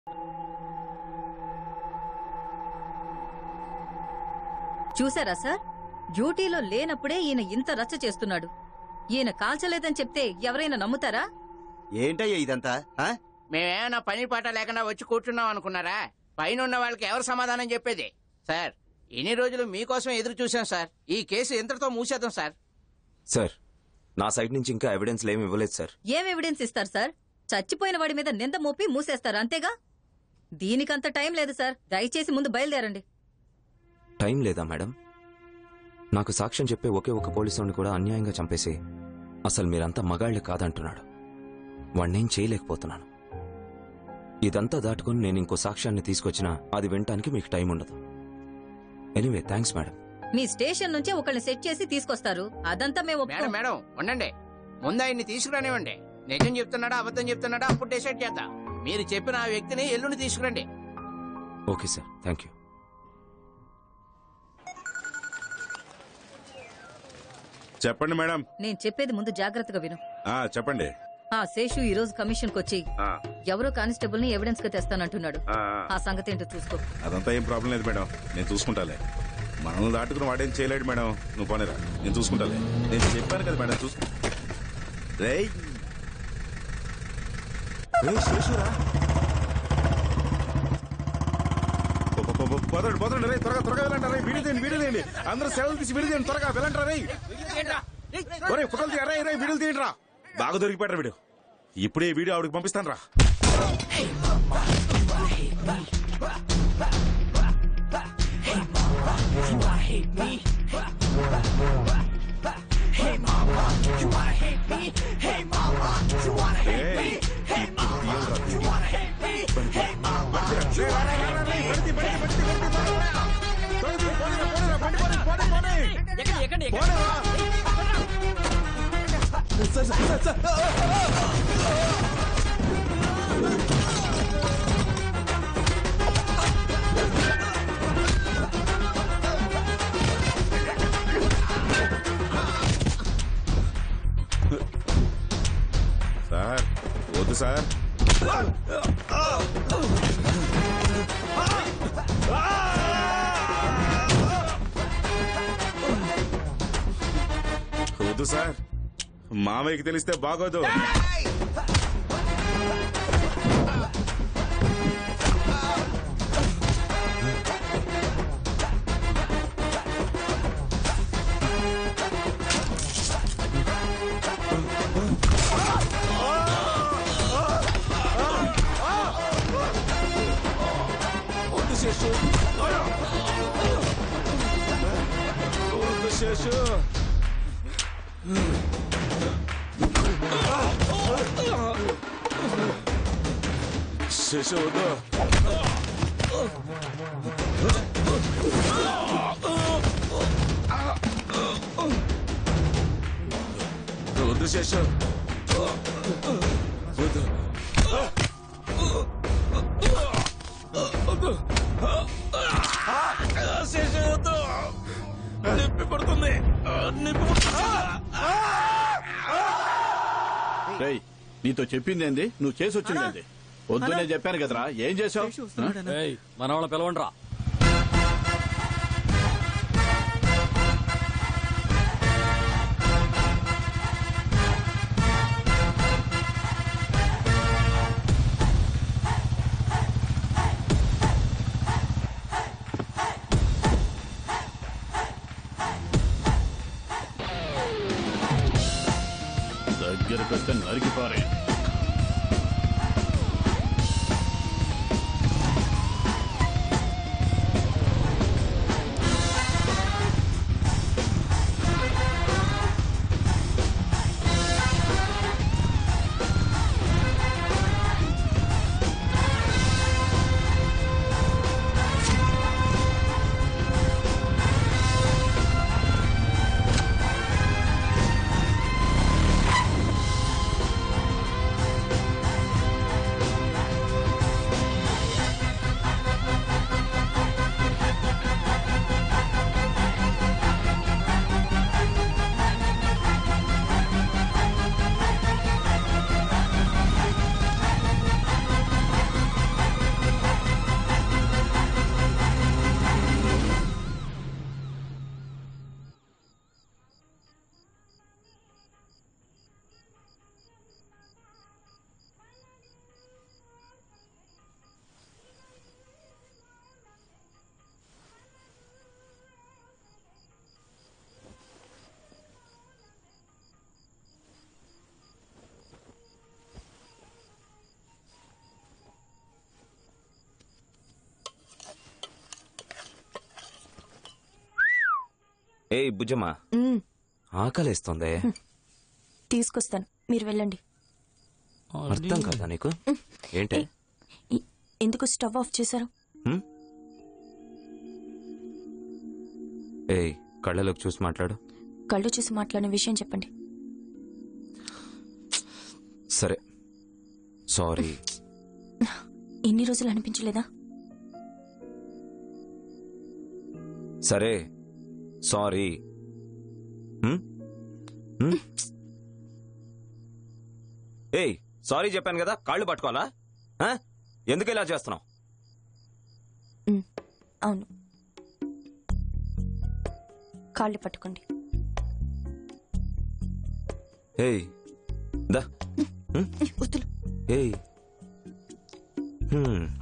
చూసారా సార్ డ్యూటీలో లేనప్పుడే ఈయన ఇంత రచ్చ చేస్తున్నాడు ఈయన కాల్చలేదని చెప్తే ఎవరైనా నమ్ముతారా ఏంటయ్యా ఇదంతా ఆ? మేమేమైనా పని పాట లేకుండా వచ్చి కూర్చున్నాం అనుకున్నారా పైన ఉన్న వాళ్ళకి ఎవరు సమాధానం చెప్పేది సార్ ఇన్ని రోజులు మీకోసం ఎదురు చూసాం సార్ ఈ కేసు ఎంతటితో మూసేద్దాం సార్ సార్ నా సైడ్ నుంచి ఇంకా ఎవిడెన్స్ ఏమి ఇవ్వలేదు సార్ ఏం ఎవిడెన్స్ ఇస్తారు సార్ చచ్చిపోయిన వాడి మీద నింద మోపి మూసేస్తారు అంతేగా దీనికంత టైం లేదు సార్ దయచేసి ముందు బయలుదేరండి టైం లేదా మేడం నాకు సాక్ష్యం చెప్పే ఒకే ఒక పోలీసుని కూడా అన్యాయంగా చంపేసి అసలు మీరంతా మగాళ్లే కాదంటున్నాడు వాణ్ణేం చేయలేకపోతున్నాను ఇదంతా దాటుకుని నేను ఇంకో సాక్ష్యాన్ని తీసుకొచ్చినా అది వినటానికి మీకు టైం ఉండదు ఎనీవే థ్యాంక్స్ మేడం మీ స్టేషన్ నుంచే ఒకళ్ళని సెట్ చేసి తీసుకొస్తారు అదంతా మేము మేడం ఒప్పుకోం. మేడం ఉండండి ముందు ఆయన్ని తీసుకురానివ్వండి నిజం చెప్తున్నాడా అబద్ధం చెప్తున్నాడా అప్పుడు డిసైడ్ చేద్దాం మీరు చెప్పిన ఆ వ్యక్తిని ఎల్లుండి తీసుకురండి ఓకే సార్ థ్యాంక్ యూ చెప్పండి మేడం నేను చెప్పేది ముందు జాగ్రత్తగా విను ఆ చెప్పండి ఆ శేషు ఈ రోజు కమిషన్ వచ్చి ఆ, ఎవరో కానిస్టేబుల్ ని ఎవిడెన్స్ గా తెస్తానంటున్నాడు ఆ, ఆ సంగతి ఏంటో చూసుకో అదంతా ఏం ప్రాబ్లం లేదు మేడం నేను చూసుకుంటాలే మనల్ని దాటుకుని వాడేం చేయలేడు మేడం నువ్వు పోనేరా నేను చూసుకుంటాలే నేను చెప్పాను కదా మేడం చూసుకు రేయ్ రేయ్, శేషురా. పో, పో, పో, పో, పోదండి పోదండి రే త్వరగా త్వరగా వెళ్ళండి రే వీడి తీయండి వీడి తీయండి అందరూ సెలవులు తీసి వీడి తీయండి త్వరగా వెళ్ళండి రే ఒరే ఫోటోలు తీయరా రే వీడియోలు తీయండి రా బాగా దొరికిపోయాడు వీడు ఇప్పుడే ఈ వీడియో ఆవిడకి పంపిస్తాను రా ఏయ్, ఇప్పుడు తీయండిరా వీడియో. బండి. రే, రా, రా, రా, రా, రే, బండి, బండి, బండి, బండి, త్వరగా రా. త్వరగా తీ, పోనీరా, పోనీరా, బండి, పోనీ, పోనీ, పోనీ. పోనీరా. సార్ వద్దు సార్ వద్దు సార్ మామయ్యకి తెలిస్తే బాగోదు వద్దు శేషు వద్దు శేషు శేషు వద్దు వద్దు శేషు వద్దు శేషు వద్దు నొప్పి పడుతుంది నొప్పి రేయ్ నీతో చెప్పిందేంది నువ్వు చేసి వచ్చిందేంది వద్దు నేను చెప్పాను కదరా ఏం చేసావు మన వాళ్ళ పిలవండి రా దగ్గరకు వస్తే నరికిపారే ఏయ్ బుజ్జమ్మా మ్మ్, ఆకలేస్తోందే తీసుకొస్తాను మీరు వెళ్ళండి అర్థం కాదా నీకు ఏంటి ఏయ్, ఈ- ఎందుకు స్టవ్ ఆఫ్ చేశారు హ్మ్? ఏయ్ కళ్ళలోకి చూసి మాట్లాడు కళ్ళు చూసి మాట్లాడిన విషయం చెప్పండి సరే సారీ ఎన్ని రోజులు అనిపించలేదా సరే సారీ హ్మ్? హ్మ్? ఏయ్ సారీ చెప్పాను కదా కాళ్ళు పట్టుకోవాలా ఆ? ఎందుకు ఇలా చేస్తున్నావు మ్మ్, అవును కాళ్ళు పట్టుకోండి ఏయ్ దా హ్మ్? వద్దులు ఏయ్ హ్మ్.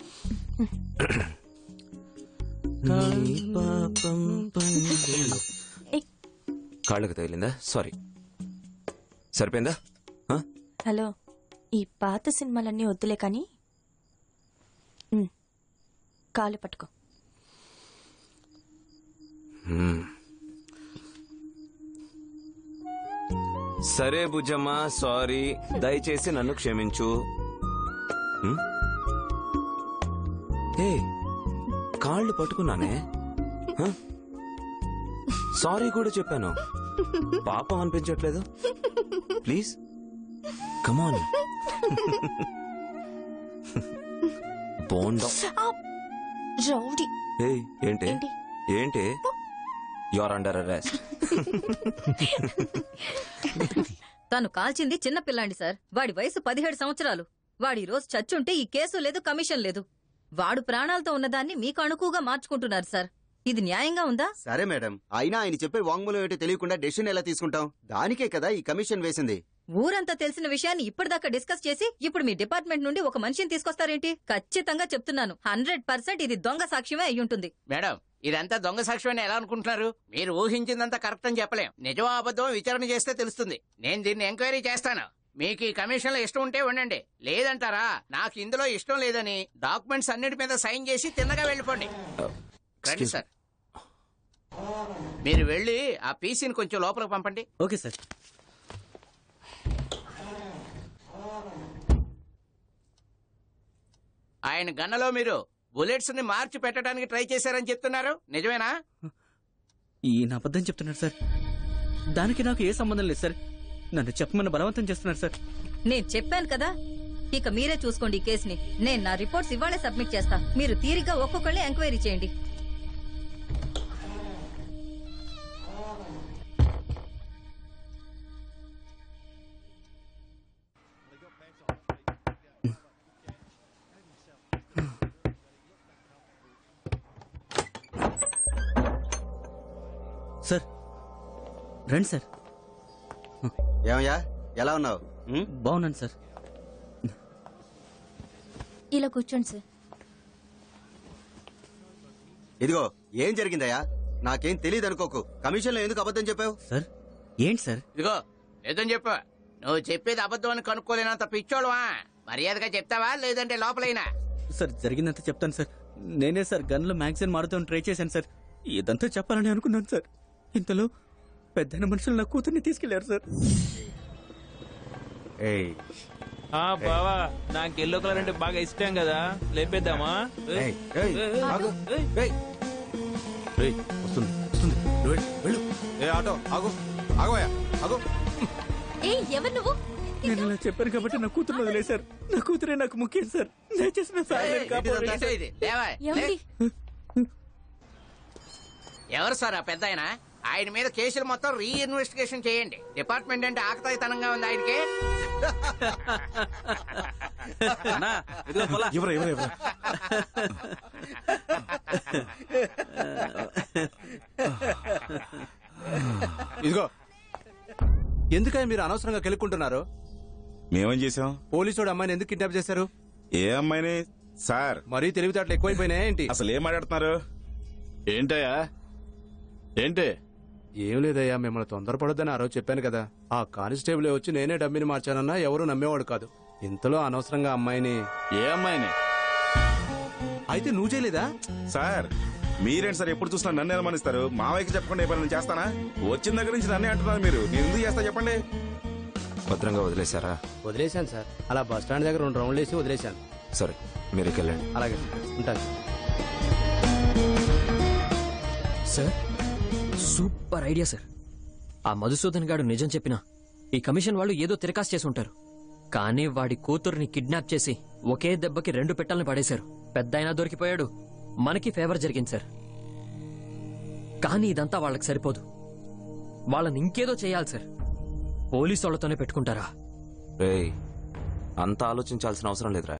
నీ పాపం పండు. ఏయ్, కాళ్ళకి తగిలిందా సారీ సరిపోయిందా ఆ? హలో ఈ పాత సినిమాలన్నీ వద్దులే కానీ మ్మ్, కాళ్ళు పట్టుకో హ్మ్. సరే బుజ్జమ్మ సారీ దయచేసి నన్ను క్షమించు హ్మ్? ఏ కాళ్ళు పట్టుకున్నానే హ? సారీ కూడా చెప్పాను పాపం అనిపించట్లేదు ప్లీజ్ కమాన్ బోండం ఆ, రౌడీ ఏయ్ ఏంటి ఏంటి ఏంటి యువర్ అండర్ అరెస్ట్ తను కాల్చింది చిన్న పిల్లాండి సార్ వాడి వయసు పదిహేడు సంవత్సరాలు వాడి ఈ రోజు చచ్చుంటే ఈ కేసు లేదు కమిషన్ లేదు వాడు ప్రాణాలతో ఉన్నదాన్ని మీకు అణుకుగా మార్చుకుంటున్నారు సార్ ఇది న్యాయంగా ఉందా సరే మేడం అయినా ఆయన చెప్పే వాంగ్మూలం ఏంటో తెలియకుండా డెసిషన్ ఎలా తీసుకుంటాం దానికే కదా ఈ కమిషన్ వేసింది ఊరంతా తెలిసిన విషయాన్ని ఇప్పటిదాకా డిస్కస్ చేసి ఇప్పుడు మీ డిపార్ట్మెంట్ నుండి ఒక మనిషిని తీసుకొస్తారేంటి ఖచ్చితంగా చెప్తున్నాను హండ్రెడ్ పర్సెంట్ ఇది దొంగ సాక్ష్యమే అయ్యుంటుంది మేడం ఇదంతా దొంగ సాక్ష్యం అని ఎలా అనుకుంటున్నారు మీరు ఊహించిందంతా కరెక్ట్ అని చెప్పలేం నిజమో అబద్ధం విచారణ చేస్తే తెలుస్తుంది నేను దీన్ని ఎంక్వైరీ చేస్తాను మీకు ఈ కమిషన్లో ఇష్టం ఉంటే ఉండండి లేదంటారా నాకు ఇందులో ఇష్టం లేదని డాక్యుమెంట్స్ అన్నిటి మీద సైన్ చేసి తిన్నగా వెళ్ళిపోండి రండి సార్ మీరు వెళ్ళి ఆ పీసీని కొంచెం లోపలికి పంపండి ఓకే సార్ ఆయన గన్నలో మీరు బుల్లెట్స్ ని మార్చి పెట్టడానికి ట్రై చేశారని చెప్తున్నారు నిజమేనా ఈయన అబద్ధం చెప్తున్నారు సార్ దానికి నాకు ఏ సంబంధం లేదు సార్ నన్ను చెప్పమని బలవంతం చేస్తున్నారు సార్ నేను చెప్పాను కదా ఇక మీరే చూసుకోండి ఈ కేసుని నేను నా రిపోర్ట్స్ ఇవాళే సబ్మిట్ చేస్తా మీరు తీరిగ్గా ఒక్కొక్కళ్ళే ఎంక్వైరీ చేయండి సార్ రండి సార్ ఏమయ్యా ఎలా ఉన్నావు ఉం? బాగున్నాను సార్ ఇలా కూర్చోండి సార్ ఇదిగో ఏం జరిగిందయ్యా నాకేం తెలియదు అనుకోకు కమిషన్లో ఎందుకు అబద్ధం చెప్పావు సార్ ఏంటి సార్ ఇదిగో లేదని చెప్పు నువ్వు చెప్పేది అబద్ధం అని కనుక్కోలేనంత పిచ్చోళ్ళవా మర్యాదగా చెప్తావా లేదంటే లోపలైనా సార్ జరిగిందంతా చెప్తాను సార్ నేనే సార్ గన్లో మ్యాగజైన్ మారుతామని ట్రై చేశాను సార్ ఇదంతా చెప్పాలని అనుకున్నాను సార్ ఇంతలో పెద్దన మనుషులు నా కూతుర్ని తీసుకెళ్లారు సార్ ఏయ్ ఆ బావా నాకు ఎల్లో కలర్ అంటే బాగా ఇష్టం కదా లేపేద్దామా ఏయ్, ఏయ్, ఆగు. ఏయ్, రేయ్, వస్తుంది వస్తుంది నువ్వు వెళ్ళు, వెళ్ళు ఏ ఆటో ఆగు ఆగోయా ఆగు ఏ ఎవరు నువ్వు నేను ఇలా చెప్పాను కాబట్టి నా కూతురు వదిలేశారు నా కూతురే నాకు ముఖ్యం సార్ దయచేసి నా ఫ్యామిలీని కాపాడండి ఏంటో ఇది లేవా ఏమండి ఎవరు సార్ ఆ పెద్ద ఆయన ఆయన మీద కేసులు మొత్తం రీ ఇన్వెస్టిగేషన్ చేయండి డిపార్ట్మెంట్ అంటే ఆకతాయితనంగా ఉంది ఆయనకి అన్నా, ఇదిగో పొలా. ఎవరు ఎవరు ఎవరు ఇదిగో ఎందుకని మీరు అనవసరంగా కెలుక్కుంటున్నారు మేమేం చేసాం పోలీసుడు అమ్మాయిని ఎందుకు కిడ్నాప్ చేశారు ఏ అమ్మాయిని సార్ మరీ తెలివితేటలు ఎక్కువైపోయినాయా ఏంటి అసలు ఏం మాట్లాడుతున్నారు ఏంటయ్యా ఏంటి ఏం లేదయ్యా మిమ్మల్ని తొందరపడొద్దని ఆ రోజు చెప్పాను కదా ఆ కానిస్టేబుల్ వచ్చి నేనే డబ్బిని మార్చానన్నా ఎవరు నమ్మేవాడు కాదు ఇంతలో అనవసరంగా అమ్మాయిని ఏ అమ్మాయిని అయితే నువ్వు చేయలేదా సార్ మీరేంటి సార్ ఎప్పుడు చూసినా నన్ను అనుమానిస్తారు మావయ్యకి చెప్పకుండా ఏ పని నేను చేస్తానా వచ్చిన దగ్గర నుంచి నన్నే అంటున్నారు మీరు నేను ఎందుకు చేస్తా చెప్పండి భద్రంగా వదిలేశారా వదిలేశాను సార్ అలా బస్ స్టాండ్ దగ్గర రెండు రౌండ్లు వేసి వదిలేశాను సరే మీరు ఇక వెళ్ళండి అలాగే సార్ ఉంటాను సార్ సూపర్ ఐడియా సార్ ఆ మధుసూదన్ గాడు నిజం చెప్పినా ఈ కమిషన్ వాళ్ళు ఏదో తిరకాసు చేసి ఉంటారు కానీ వాడి కూతుర్ని కిడ్నాప్ చేసి ఒకే దెబ్బకి రెండు పెట్టాలని పడేశారు పెద్ద అయినా దొరికిపోయాడు మనకి ఫేవర్ జరిగింది సార్ కానీ ఇదంతా వాళ్ళకి సరిపోదు వాళ్ళని ఇంకేదో చేయాలి సార్ పోలీసు వాళ్ళతోనే పెట్టుకుంటారా రేయ్ అంత ఆలోచించాల్సిన అవసరం లేదురా